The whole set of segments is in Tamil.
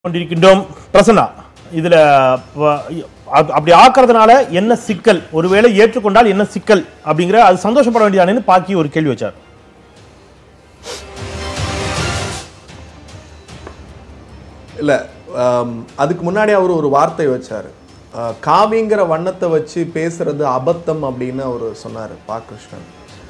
கொண்டிருக்கின்றோம் பிரசன்னா இதுல ப- அப்- அப்படி ஆக்குறதுனால என்ன சிக்கல் ஒருவேளை ஏற்றுக்கொண்டால் என்ன சிக்கல் அப்படிங்கிற அது சந்தோஷப்பட வேண்டியதானேன்னு பாக்கி ஒரு கேள்வி வச்சார் இல்லை அதுக்கு முன்னாடி அவர் ஒரு வார்த்தை வச்சார் காவிங்கிற வண்ணத்தை வச்சு பேசுறது அபத்தம் அப்படின்னு அவர் சொன்னார் பா கிருஷ்ணன்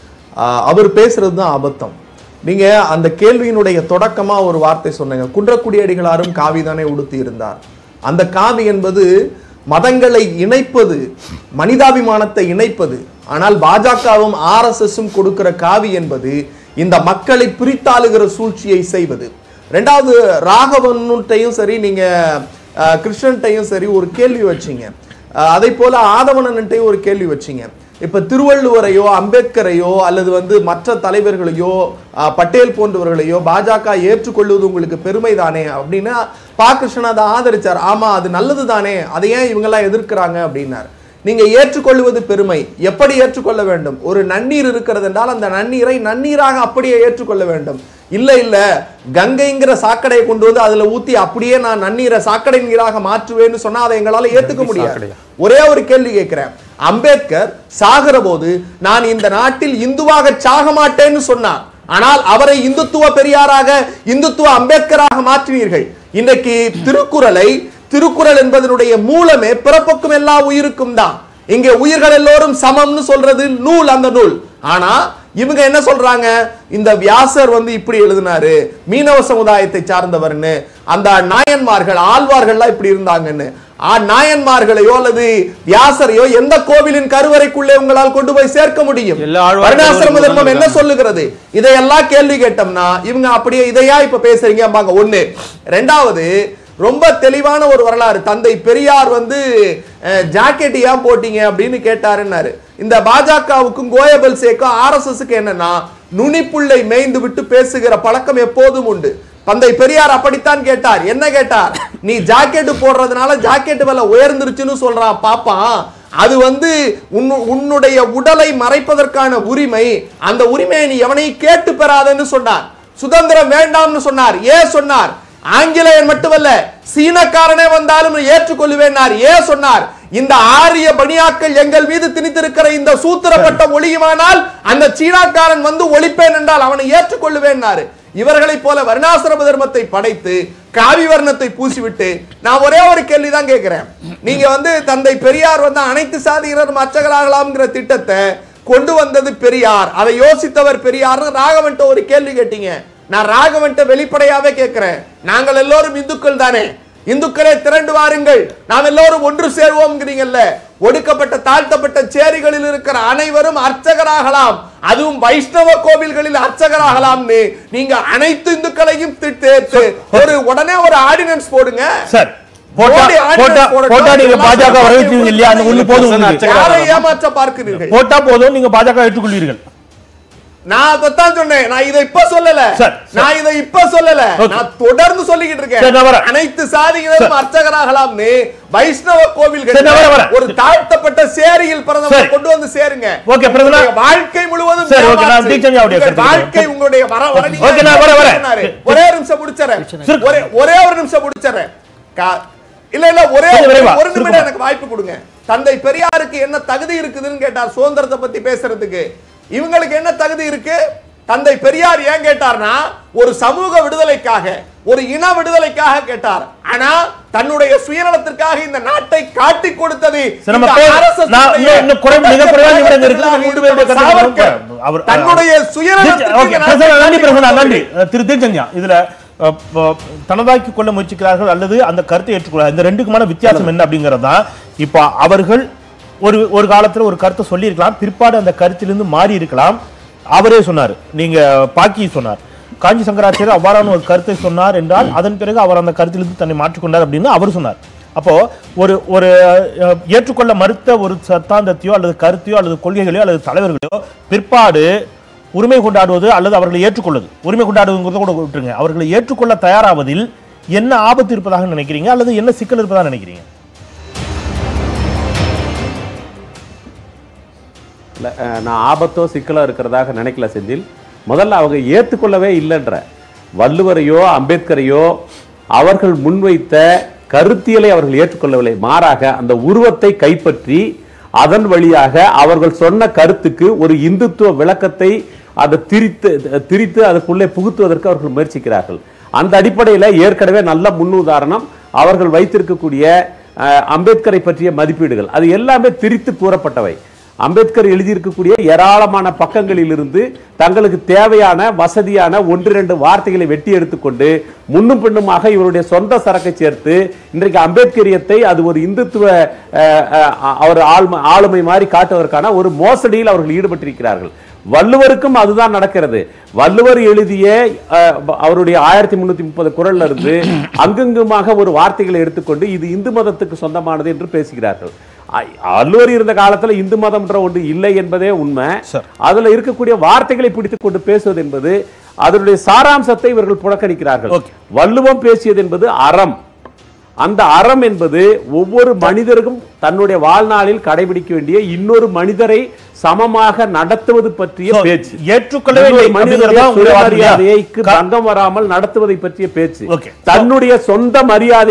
ஆஹ் அவர் பேசுறது தான் அபத்தம் நீங்க அந்த கேள்வியினுடைய தொடக்கமா ஒரு வார்த்தை சொன்னீங்க குன்றக்குடி அடிகளாரும் காவி தானே உடுத்தி இருந்தார் அந்த காவி என்பது மதங்களை இணைப்பது மனிதாபிமானத்தை இணைப்பது ஆனால் பாஜகவும் ஆர்எஸ்எஸும் கொடுக்கிற காவி என்பது இந்த மக்களை பிரித்தாளுகிற சூழ்ச்சியை செய்வது ரெண்டாவது ராகவன்ட்டையும் சரி நீங்க அஹ், கிருஷ்ணன்ட்டையும் சரி ஒரு கேள்வி வச்சீங்க அஹ், அதை போல ஆதவனன்ட்டையும் ஒரு கேள்வி வச்சீங்க இப்ப திருவள்ளுவரையோ அம்பேத்கரையோ அல்லது வந்து மற்ற தலைவர்களையோ அஹ், பட்டேல் போன்றவர்களையோ பாஜக ஏற்றுக்கொள்வது உங்களுக்கு பெருமை தானே அப்படின்னா பா கிருஷ்ணன் அதை ஆதரிச்சார் ஆமா அது நல்லது தானே அதை ஏன் இவங்கெல்லாம் எதிர்க்கிறாங்க அப்படின்னார் நீங்க ஏற்றுக்கொள்வது பெருமை எப்படி ஏற்றுக்கொள்ள வேண்டும் ஒரு நன்னீர் இருக்கிறது என்றால் அந்த நன்னீரை நன்னீராக அப்படியே ஏற்றுக்கொள்ள வேண்டும் இல்ல இல்ல கங்கைங்கிற சாக்கடையை கொண்டு வந்து அதுல ஊத்தி அப்படியே நான் நன்னீரை சாக்கடை நீராக மாற்றுவேன்னு சொன்னா அதை எங்களால ஏத்துக்க முடியாது ஒரே ஒரு கேள்வி கேட்கிறேன் அம்பேத்கர் சாகிற போது நான் இந்த நாட்டில் இந்துவாக சாக மாட்டேன்னு சொன்னார் ஆனால் அவரை இந்துத்துவ பெரியாராக இந்துத்துவ அம்பேத்கராக மாற்றினீர்கள் இன்றைக்கு திருக்குறளை திருக்குறள் என்பதனுடைய மூலமே பிறப்புக்கும் எல்லா உயிருக்கும் தான் இங்கே உயிர்கள் எல்லோரும் சமம்னு சொல்றது நூல் அந்த நூல் ஆனா இவங்க என்ன சொல்றாங்க இந்த வியாசர் வந்து இப்படி எழுதினாரு மீனவ சமுதாயத்தை சார்ந்தவர்னு அந்த நாயன்மார்கள் ஆழ்வார்கள்லாம் இப்படி இருந்தாங்கன்னு ஆ நாயன்மார்களையோ அல்லது வியாசரையோ எந்த கோவிலின் கருவறைக்குள்ளே உங்களால் கொண்டு போய் சேர்க்க முடியும் எல்லா ஆழ்வார்களும் வருணாசிரம தர்மம் என்ன சொல்லுகிறது இதையெல்லாம் கேள்வி கேட்டோம்னா இவங்க அப்படியே இதையா இப்ப பேசுறீங்க அம்பாங்க ஒண்ணு ரெண்டாவது ரொம்ப தெளிவான ஒரு வரலாறு தந்தை பெரியார் வந்து ஜாக்கெட் ஏன் போட்டீங்க அப்படின்னு கேட்டாருன்னாரு இந்த பாஜகவுக்கும் கோயபல் சேக்கும் ஆர்எஸ்எஸ்க்கு என்னன்னா நுனிப்புள்ளை மேய்ந்து விட்டு பேசுகிற பழக்கம் எப்போதும் உண்டு தந்தை பெரியார் அப்படித்தான் கேட்டார் என்ன கேட்டார் நீ ஜாக்கெட் போடுறதுனால ஜாக்கெட் விலை உயர்ந்துருச்சுன்னு சொல்றான் பாப்பான் அது வந்து உன்னு- உன்னுடைய உடலை மறைப்பதற்கான உரிமை அந்த உரிமையை நீ எவனையும் கேட்டு பெறாதன்னு சொன்னார் சுதந்திரம் வேண்டாம்னு சொன்னார் ஏன் சொன்னார் ஆங்கிலேயன் மட்டுமல்ல சீனக்காரனே வந்தாலும் ஏற்றுக்கொள்ளுவேன்னார் ஏன் சொன்னார் இந்த ஆரிய பணியாக்கள் எங்கள் மீது திணித்திருக்கிற இந்த சூத்திரப்பட்ட ஒளியுமானால் அந்த சீனாக்காரன் வந்து ஒழிப்பேன் என்றால் அவனை ஏற்றுக்கொள்ளுவேன்னாரு இவர்களைப் போல வருணாசிரம தர்மத்தை படைத்து காவி வர்ணத்தை பூசிவிட்டு நான் ஒரே ஒரு கேள்வி தான் கேட்கிறேன் நீங்க வந்து தந்தை பெரியார் வந்து அனைத்து சாதியினரும் அர்ச்சகராகலாம்ங்கிற திட்டத்தை கொண்டு வந்தது பெரியார் அதை யோசித்தவர் பெரியார்னு ராகவன்ட்ட ஒரு கேள்வி கேட்டீங்க நான் ராகவன்ட்ட வெளிப்படையாவே கேட்கிறேன் நாங்கள் எல்லோரும் இந்துக்கள் தானே இந்துக்களே திரண்டு வாருங்கள் நாம் எல்லோரும் ஒன்று சேர்வோம்ங்கிறீங்கல்ல ஒடுக்கப்பட்ட தாழ்த்தப்பட்ட சேரிகளில் இருக்கிற அனைவரும் அர்ச்சகராகலாம் அதுவும் வைஷ்ணவ கோவில்களில் அர்ச்சகராகலாம்னு நீங்க அனைத்து இந்துக்களையும் திட்டு ஒரு உடனே ஒரு ஆர்டினன்ஸ் போடுங்க சார் போட்டா மோடி ordinance போட்டா போடட்டும். போட்டா நீங்க இதெல்லாம் பாஜக சொல்ல வரவேற்றீங்க இல்லையா அந்த ஒண்ணு போதும் உங்களுக்கு. யாரை ஏமாற்ற பார்க்கிறீர்கள் போட்டா போதும் நீங்க பாஜக ஏற்றுக்கொள்வீர்கள் நான் அதைத்தான் சொன்னேன் நான் இதை இப்ப சொல்லல சார், சார். நான் இதை இப்ப சொல்லல Okay. நான் தொடர்ந்து சொல்லிக்கிட்டு சரி, நான் இருக்கேன் வரேன். அனைத்து சாதியினரும் அர்ச்சகராகலாம்னு வைஷ்ணவ சரி, நான் வரேன், கோவில்கள் வரேன். ஒரு தாழ்த்தப்பட்ட சேரியில் பிறந்தவரை சரி. கொண்டு வந்து சேருங்க Okay, பிரதமர். உங்களுடைய வாழ்க்கை முழுவதும் சரி, okay, நான் ஏமாற்று. டீச்சர் அவருடைய உங்கள் கருத்து வாழ்க்கை கேட்கிறேன். உங்களுடைய வர வர நீங்க Okay, நான் வரேன், வரேன். சொன்னாரு. ஒரே ஒரு நிமிஷம் முடிச்சறேன் சுருக்கு. ஒரே ஒரே ஒரு நிமிஷம் முடிச்சறேன் கா- இல்ல இல்ல ஒரே கொஞ்சம் ஒரு விரைவா, ஒரு நிமிடம் சுருக்கமா. எனக்கு வாய்ப்பு கொடுங்க தந்தை பெரியாருக்கு என்ன தகுதி இருக்குதுன்னு கேட்டார் சுதந்திரத்தை பத்தி பேசுறதுக்கு இவங்களுக்கு என்ன தகுதி இருக்கு தந்தை பெரியார் ஏன் கேட்டார்னா ஒரு சமூக விடுதலைக்காக ஒரு இன விடுதலைக்காக கேட்டார் ஆனா தன்னுடைய சுயநலத்திற்காக இந்த நாட்டை காட்டி கொடுத்தது சரி, நம்ம இந்த பே- RSS நான் உடைய இன்னும் இன்னும் குறைவு- மிக குறைவான நிமிடங்கள் இருக்கு. நம்ம மூன்று பேருடைய கருத்து சாவர்கர் கேட்கணும். அவர்- தன்னுடைய ஓகே சுயநலத்திற்கு இந்த பிரசன்னா, நாட்டை நன்றி காட்டி பிரசன்னா கொடுத்தது. நன்றி அஹ், திரு திருச்சந்தியா இதுல அஹ், ப- தனதாக்கி கொள்ள முயற்சிக்கிறார்கள் அல்லது அந்த கருத்தை ஏற்றுக்கொள்ள இந்த ரெண்டுக்குமான வித்தியாசம் என்ன அப்படிங்கிறது தான் இப்போ அவர்கள் ஒரு ஒரு காலத்துல ஒரு கருத்தை சொல்லியிருக்கலாம் பிற்பாடு அந்த கருத்திலிருந்து மாறி இருக்கலாம் அவரே சொன்னார் நீங்க பாக்கி சொன்னார் காஞ்சி சங்கராச்சாரியர் அவ்வாறான ஒரு கருத்தை சொன்னார் என்றால் அதன் பிறகு அவர் அந்த கருத்திலிருந்து தன்னை மாற்றிக்கொண்டார் அப்படின்னு அவர் சொன்னார் அப்போ ஒரு ஒரு அஹ், ஏற்றுக்கொள்ள மறுத்த ஒரு சத்தாந்தத்தையோ அல்லது கருத்தையோ அல்லது கொள்கைகளையோ அல்லது தலைவர்களையோ பிற்பாடு உரிமை கொண்டாடுவது அல்லது அவர்களை ஏற்றுக்கொள்வது உரிமை கொண்டாடுவதுங்கிறத கூட விட்டுருங்க அவர்களை ஏற்றுக்கொள்ள தயாராவதில் என்ன ஆபத்து இருப்பதாக நினைக்கிறீங்க அல்லது என்ன சிக்கல் இருப்பதாக நினைக்கிறீங்க இல்ல, அஹ், நான் ஆபத்தோ சிக்கலோ இருக்கிறதாக நினைக்கல செந்தில் முதல்ல அவங்க ஏற்றுக்கொள்ளவே இல்லைன்ற வள்ளுவரையோ அம்பேத்கரையோ அவர்கள் முன்வைத்த கருத்தியலை அவர்கள் ஏற்றுக்கொள்ளவில்லை மாறாக அந்த உருவத்தை கைப்பற்றி அதன் வழியாக அவர்கள் சொன்ன கருத்துக்கு ஒரு இந்துத்துவ விளக்கத்தை அதை திரித்து திரித்து அதற்குள்ளே புகுத்துவதற்கு அவர்கள் முயற்சிக்கிறார்கள் அந்த அடிப்படையில் ஏற்கனவே நல்ல முன்னுதாரணம் அவர்கள் வைத்திருக்கக்கூடிய அஹ், அம்பேத்கரை பற்றிய மதிப்பீடுகள் அது எல்லாமே திரித்து கூறப்பட்டவை அம்பேத்கர் எழுதியிருக்கக்கூடிய ஏராளமான பக்கங்களிலிருந்து தங்களுக்கு தேவையான வசதியான ஒன்று இரண்டு வார்த்தைகளை வெட்டி எடுத்துக்கொண்டு முன்னும் பின்னுமாக இவருடைய சொந்த சரக்கை சேர்த்து இன்றைக்கு அம்பேத்கரியத்தை அது ஒரு இந்துத்துவ அஹ், அஹ், அவர் ஆளுமை ஆளுமை மாதிரி காட்டுவதற்கான ஒரு மோசடியில் அவர்கள் ஈடுபட்டிருக்கிறார்கள் வள்ளுவருக்கும் அதுதான் நடக்கிறது வள்ளுவர் எழுதிய அஹ், அவருடைய ஆயிரத்தி முன்னூத்தி முப்பது குரல்ல இருந்து அங்கங்குமாக ஒரு வார்த்தைகளை எடுத்துக்கொண்டு இது இந்து மதத்துக்கு சொந்தமானது என்று பேசுகிறார்கள் ஐ- வள்ளுவர் இருந்த காலத்துல இந்து மதம்ன்ற ஒன்று இல்லை என்பதே உண்மை சரி. அதுல இருக்கக்கூடிய வார்த்தைகளை பிடித்துக் கொண்டு பேசுவது என்பது அதனுடைய சாராம்சத்தை இவர்கள் புறக்கணிக்கிறார்கள் Okay. வள்ளுவம் பேசியது என்பது அறம் அந்த அறம் என்பது ஒவ்வொரு மனிதருக்கும் தன்னுடைய வாழ்நாளில் கடைபிடிக்க வேண்டிய இன்னொரு மனிதரை சமமாக நடத்துவது பற்றிய So, பேச்சு ஏற்றுக்கொள்ளவே இல்லை இன்னொரு மனிதனுடைய அப்படிங்கிறதா உங்களுடைய வாதம் இல்லையா? சுயமரியாதைக்கு க- பங்கம் வராமல் நடத்துவதை பற்றிய பேச்சு Okay. தன்னுடைய சொந்த மரியாதை